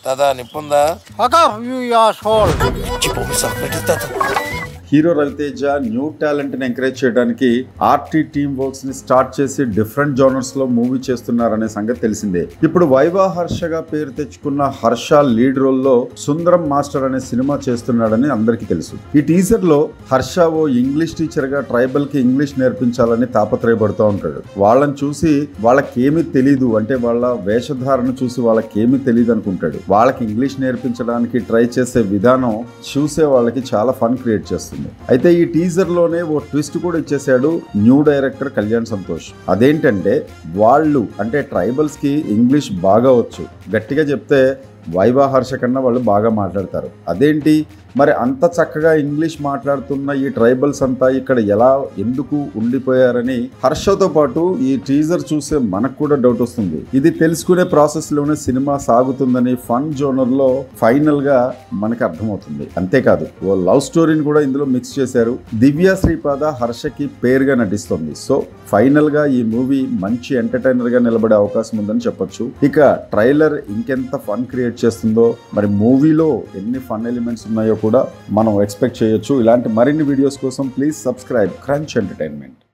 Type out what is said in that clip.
తాత నిప్పుందా Fuck off, you asshole! Hero Ravi Teja new talent ని ఎంకరేజ్ చేయడానికి ఆర్టీ టీమ్ వర్క్స్ ని స్టార్ట్ చేసి డిఫరెంట్ జోనర్స్ లో మూవీ చేస్తున్నారనే సంగతి తెలిసిందే ఇప్పుడు వైవా హర్షగా పేరు తెచ్చుకున్న హర్ష లీడ్ రోల్ లో సుందరం మాస్టర్ అనే సినిమా చేస్తున్నాడని అందరికీ తెలుసు ఈ టీజర్ లో హర్ష ఓ ఇంగ్లీష్ టీచర్ గా ట్రైబల్ కి ఇంగ్లీష్ నేర్పించాలని తాపత్రయపడుతూ ఉంటాడు వాళ్ళని చూసి వాళ్ళకేమీ తెలీదు అంటే వాళ్ళ వేషధారణ చూసి వాళ్ళకేమీ తెలియదు అనుకుంటాడు వాళ్ళకి ఇంగ్లీష్ నేర్పించడానికి ట్రై చేసే విధానం చూసే వాళ్ళకి చాలా ఫన్ క్రియేట్ చేస్తుంది అయితే ఈ టీజర్ లోనే ఓ ట్విస్ట్ కూడా ఇచ్చేసాడు న్యూ డైరెక్టర్ కళ్యాణ్ సంతోష్ అదేంటంటే వాళ్ళు అంటే ట్రైబల్స్ కి ఇంగ్లీష్ బాగా వచ్చు గట్టిగా చెప్తే వైవా హర్ష కన్నా వాళ్ళు బాగా మాట్లాడతారు అదేంటి మరి అంత చక్కగా ఇంగ్లీష్ మాట్లాడుతున్న ఈ ట్రైబల్స్ అంతా ఇక్కడ ఎలా ఎందుకు ఉండిపోయారని హర్షతో పాటు ఈ టీజర్ చూసే మనకు కూడా డౌట్ వస్తుంది ఇది తెలుసుకునే ప్రాసెస్ లోనే సినిమా సాగుతుందని ఫన్ జోనర్ లో ఫైనల్ గా మనకి అర్థమవుతుంది అంతేకాదు ఓ లవ్ స్టోరీని కూడా ఇందులో మిక్స్ చేశారు దివ్య శ్రీపాద హర్షకి పేరుగా నటిస్తుంది సో ఫైనల్ గా ఈ మూవీ మంచి ఎంటర్టైనర్ గా నిలబడే అవకాశం ఉందని చెప్పొచ్చు ఇక ట్రైలర్ ఇంకెంత ఫన్ క్రియేట్ చేస్తుందో మరి మూవీలో ఎన్ని ఫన్ ఎలిమెంట్స్ ఉన్నాయో కూడా మనం ఎక్స్పెక్ట్ చేయొచ్చు ఇలాంటి మరిన్ని వీడియోస్ కోసం ప్లీజ్ సబ్స్క్రైబ్ క్రంచ్ ఎంటర్టైన్మెంట్